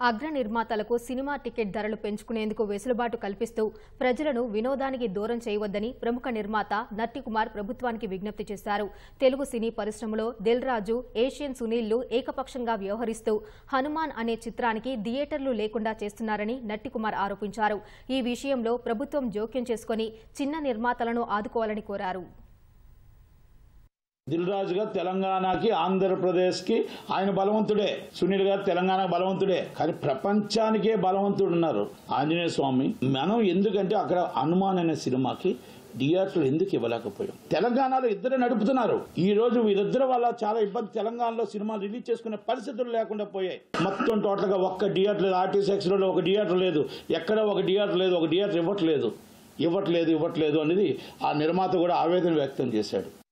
అగ్ర నిర్మాతలకు cinema ticket ధరలు పెంచుకునేందుకు వెసులుబాటు కల్పిస్తూ ప్రజలను వినోదానికి దూరం చేయవద్దని ప్రముఖ నిర్మాత నట్టికుమార్ ప్రభుత్వానికి విజ్ఞప్తి చేశారు తెలుగు సినీ పరిశ్రమలో దిల్ రాజు ఏషియన్ సునీళ్లు ఏకపక్షంగా వ్యవహరిస్తూ హనుమాన్ అనే చిత్రానికి థియేటర్లు లేకుండా చేస్తున్నారని నట్టికుమార్ ఆరోపించారు ఈ విషయంలో ప్రభుత్వం జోక్యం చేసుకుని చిన్న నిర్మాతలను ఆదుకోవాలని కోరారు దిల్ రాజు గారు తెలంగాణకి ఆంధ్రప్రదేశ్కి ఆయన బలవంతుడే సునీల్ గారు తెలంగాణ బలవంతుడే కానీ ప్రపంచానికే బలవంతుడు ఉన్నారు ఆంజనేయ స్వామి మనం ఎందుకంటే అక్కడ హనుమాన్ అనే సినిమాకి థియేటర్లు ఎందుకు ఇవ్వలేకపోయాం తెలంగాణలో ఇద్దరు నడుపుతున్నారు ఈ రోజు వీరిద్దరు వల్ల చాలా ఇబ్బంది తెలంగాణలో సినిమా రిలీజ్ చేసుకునే పరిస్థితులు లేకుండా పోయాయి మొత్తం టోటల్ గా ఒక్క థియేటర్ లేదు ఆర్టీసీ ఎక్స్లో ఒక థియేటర్ లేదు ఎక్కడ ఒక థియేటర్ లేదు ఒక థియేటర్ ఇవ్వట్లేదు ఇవ్వట్లేదు ఇవ్వట్లేదు అనేది ఆ నిర్మాత కూడా ఆవేదన వ్యక్తం చేశాడు